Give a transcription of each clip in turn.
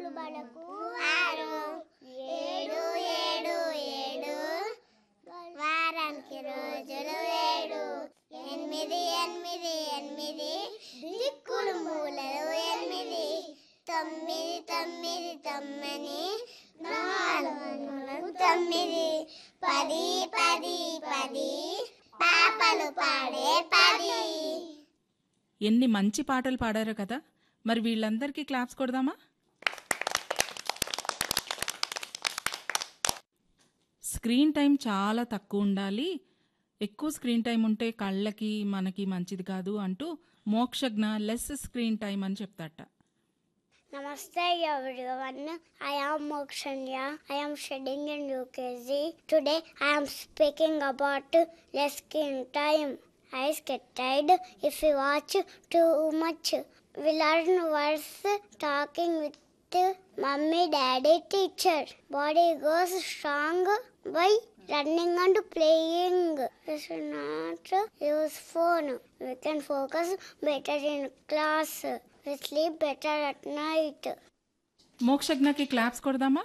మూడు బలకు ఆరు ఏడు ఏడు ఏడు వారానికి రోజులు ఏడు ఎనిమిది ఎనిమిది ఎనిమిది దిక్కులు మూలలు ఎనిమిది తొమ్మిది తొమ్మిది తొమ్మిది నాలుగు తొమ్మిది పది పది పది పాపలు పాడే పది ఎన్ని మంచి పాటలు పాడారో కదా మరి వీళ్ళందరికీ క్లాప్స్ కొడదామా స్క్రీన్ టైం చాలా తక్కువ ఉండాలి ఎక్కువ స్క్రీన్ టైం ఉంటే కళ్ళకి మనకి మంచిది కాదు అంటూ మోక్షజ్ఞ లెస్ స్క్రీన్ టైం అని చెప్తాట Namaste everyone. I am Mokshanya. I am studying in UKG. Today I am speaking about less screen time. Eyes get tired if we watch too much. We learn words talking with mummy, daddy, teacher. Body goes strong by running and playing. We should not use phone. We can focus better in class. We sleep better at night. మోక్షజ్ఞకి claps కొడదామా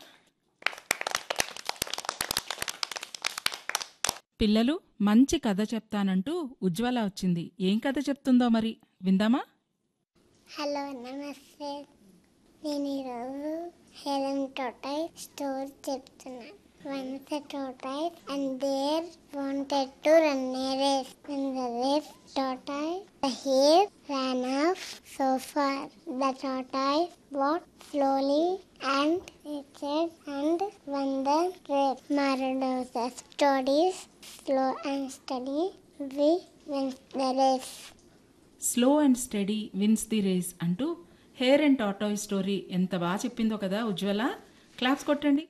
పిల్లలు మంచి కథ చెప్తానంటూ ఉజ్వల వచ్చింది ఏం కథ చెప్తుందో మరి విందామా హలో నమస్తే నేను ఈరోజు హెలెన్ టోటాయ్ స్టోరీ చెప్తున్నాను once a tortoise and there wanted to run a race. When the race tortoise, the hare ran off so far. The tortoise walked slowly and reached and won the race. Moral of the stories, slow and steady, we win the race. Slow and steady wins the race అంటూ hare and టాటాయ్ story ఎంత బాగా చెప్పిందో కదా ఉజ్వల claps కొట్టండి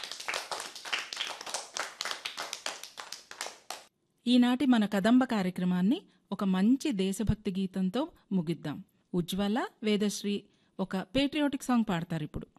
ఈనాటి మన కదంబ కార్యక్రమాన్ని ఒక మంచి దేశభక్తి గీతంతో ముగిద్దాం ఉజ్వల వేదశ్రీ ఒక పేట్రియాటిక్ సాంగ్ పాడతారు ఇప్పుడు